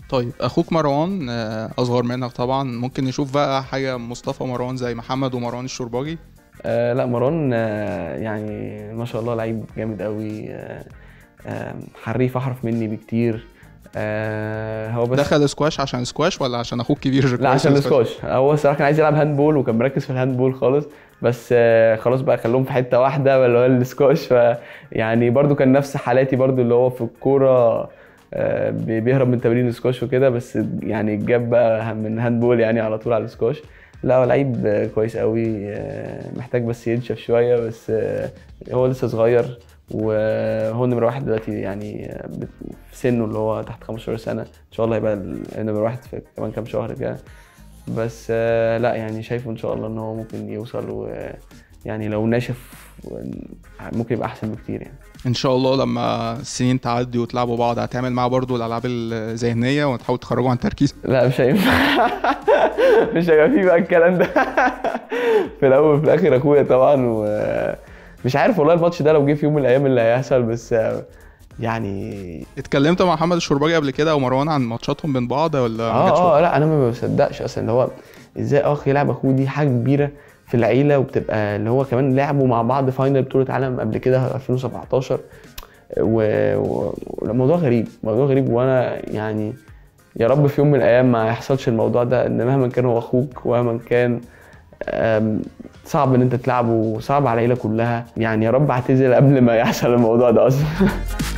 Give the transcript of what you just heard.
طيب اخوك مروان آه، اصغر منك طبعا ممكن نشوف بقى حاجه مصطفى مروان زي محمد ومروان الشرباجي آه لا مروان آه يعني ما شاء الله لعيب جامد قوي آه آه حريف احرف مني بكتير آه هو بس دخل سكواش عشان سكواش ولا عشان اخوك كبير لا عشان السكواش هو الصراحه كان عايز يلعب هاند بول وكان مركز في الهاند بول خالص بس آه خلاص بقى خلوهم في حته واحده اللي هو السكواش ف يعني برده كان نفس حالاتي برده اللي هو في الكوره آه بي- بيهرب من تمرين السكواش وكده بس يعني جاب بقى من هاند بول يعني على طول على السكواش لا هو لعيب آه، كويس قوي آه، محتاج بس ينشف شويه بس آه، هو لسه صغير وهو نمرة واحد دلوقتي يعني آه، بت- في سنه اللي هو تحت 15 سنة إن شاء الله يبقى ال- نمرة واحد في كمان كام شهر كده بس آه، لا يعني شايفه إن شاء الله إن هو ممكن يوصل ويعني لو ناشف ممكن يبقى أحسن بكتير يعني ان شاء الله لما السنين تعدي وتلعبوا بعض هتعمل معاه برضو الالعاب الذهنيه وتحاول تخرجوا عن تركيز لا مش هينفع مش هيبقى فيه بقى الكلام ده في الاول وفي الاخر اخويا طبعا ومش عارف والله الماتش ده لو جه في يوم من الايام اللي هيحصل بس يعني اتكلمت مع محمد الشرباجي قبل كده ومروان عن ماتشاتهم بين بعض ولا ما جاتش اه اه لا انا ما بصدقش اصلا اللي هو ازاي اخ يلعب اخوه دي حاجه كبيره في العيله وبتبقى اللي هو كمان لعبوا مع بعض فاينل بطوله عالم قبل كده 2017 و- و- والموضوع غريب موضوع غريب وانا يعني يا رب في يوم من الايام ما يحصلش الموضوع ده ان مهما كان هو اخوك ومهما كان آم، صعب ان انت تلعبه وصعب على العيله كلها يعني يا رب اعتزل قبل ما يحصل الموضوع ده اصلا